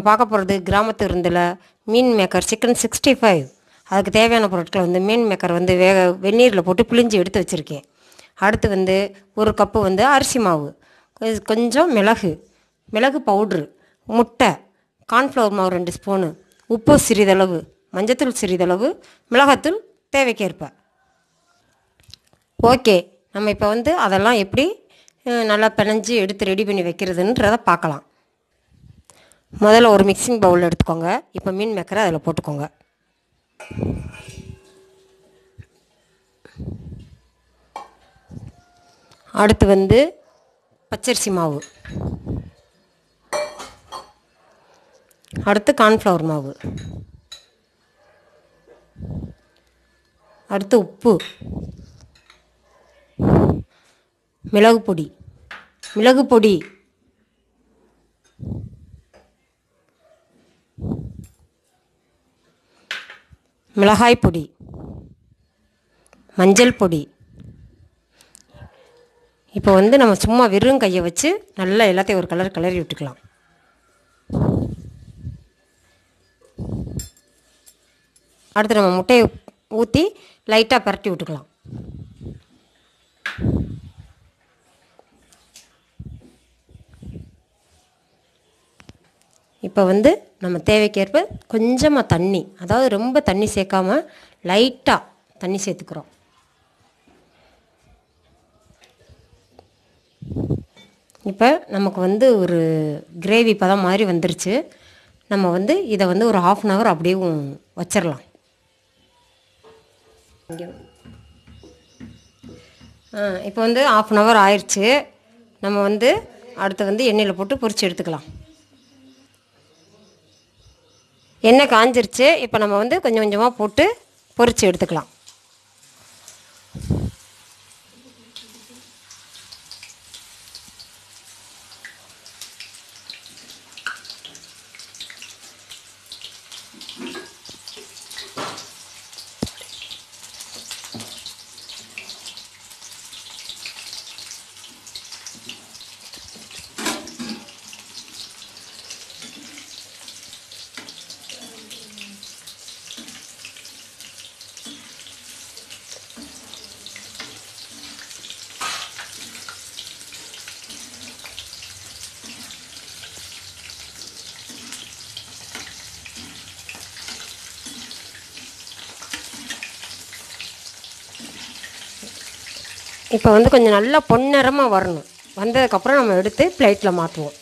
பார்க்க போகிறது கிராமத்து விருந்தில் மீன் மேக்கர் சிக்கன் சிக்ஸ்டி ஃபைவ் அதுக்கு தேவையான பொருட்கள் வந்து மீன் மேக்கர் வந்து வேக வெந்நீரில் போட்டு பிழிஞ்சு எடுத்து வச்சுருக்கேன் அடுத்து வந்து ஒரு கப்பு வந்து அரிசி மாவு கொ- கொஞ்சம் மிளகு மிளகு பவுட்ரு முட்டை கார்ன்ஃப்ளவர் மாவு ரெண்டு ஸ்பூனு உப்பு சிறிதளவு மஞ்சத்தூள் சிறிதளவு மிளகாத்தூள் தேவைக்கேற்ப ஓகே நம்ம இப்போ வந்து அதெல்லாம் எப்படி அஹ், நல்லா பிணைஞ்சு எடுத்து ரெடி பண்ணி வைக்கிறதுன்றத பார்க்கலாம் முதல்ல ஒரு மிக்சிங் பவுல் எடுத்துக்கோங்க இப்போ மீன் மேக்கரை அதில் போட்டுக்கோங்க அடுத்து வந்து பச்சரிசி மாவு அடுத்து கார்ன்ஃப்ளவர் மாவு அடுத்து உப்பு மிளகு பொடி மிளகு பொடி மிளகாய் பொடி மஞ்சள் பொடி இப்போ வந்து நம்ம சும்மா வெறும் கையை வச்சு நல்லா எல்லாத்தையும் ஒரு கலர் கிளறி விட்டுக்கலாம் அடுத்து நம்ம முட்டையை ஊற்றி லைட்டாக பரட்டி விட்டுக்கலாம் இப்போ வந்து நம்ம தேவைக்கேற்ப கொஞ்சமாக தண்ணி அதாவது ரொம்ப தண்ணி சேர்க்காம லைட்டாக தண்ணி சேர்த்துக்கிறோம் இப்போ நமக்கு வந்து ஒரு கிரேவி பதம் மாதிரி வந்துருச்சு நம்ம வந்து இதை வந்து ஒரு ஹாஃப் அன் ஹவர் அப்படியே வச்சிடலாம் இங்கே ஆ இப்போ வந்து ஆஃப் அன் ஹவர் ஆயிடுச்சு நம்ம வந்து அடுத்து வந்து எண்ணெயில் போட்டு பொரிச்சு எடுத்துக்கலாம் எண்ணெய் காஞ்சிருச்சு இப்போ நம்ம வந்து கொஞ்சம் கொஞ்சமாக போட்டு பொரிச்சு எடுத்துக்கலாம் இப்போ வந்து கொஞ்சம் நல்லா பொன்னிறமாக வரணும் வந்ததுக்கப்புறம் நம்ம எடுத்து பிளேட்டில் மாற்றுவோம்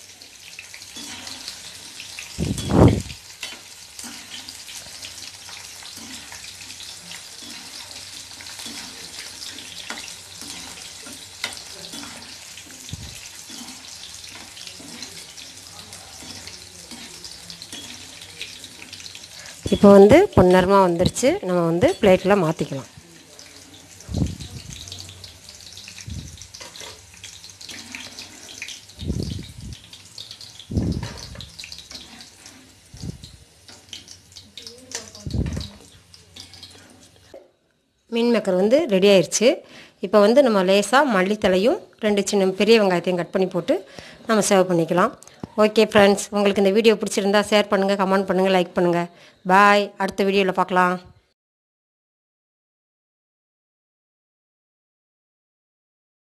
இப்போ வந்து பொன்னிறமாக வந்துருச்சு நம்ம வந்து பிளேட்டில் மாற்றிக்கலாம் மீன் மேக்கர் வந்து ரெடி ஆயிருச்சு இப்போ வந்து நம்ம லேசாக மல்லித்தலையும் ரெண்டு சின்ன பெரிய வெங்காயத்தையும் கட் பண்ணி போட்டு நம்ம சர்வ் பண்ணிக்கலாம் ஓகே ஃப்ரெண்ட்ஸ் உங்களுக்கு இந்த வீடியோ பிடிச்சிருந்தா ஷேர் பண்ணுங்கள் கமெண்ட் பண்ணுங்கள் லைக் பண்ணுங்கள் பாய் அடுத்த வீடியோவில் பார்க்கலாம்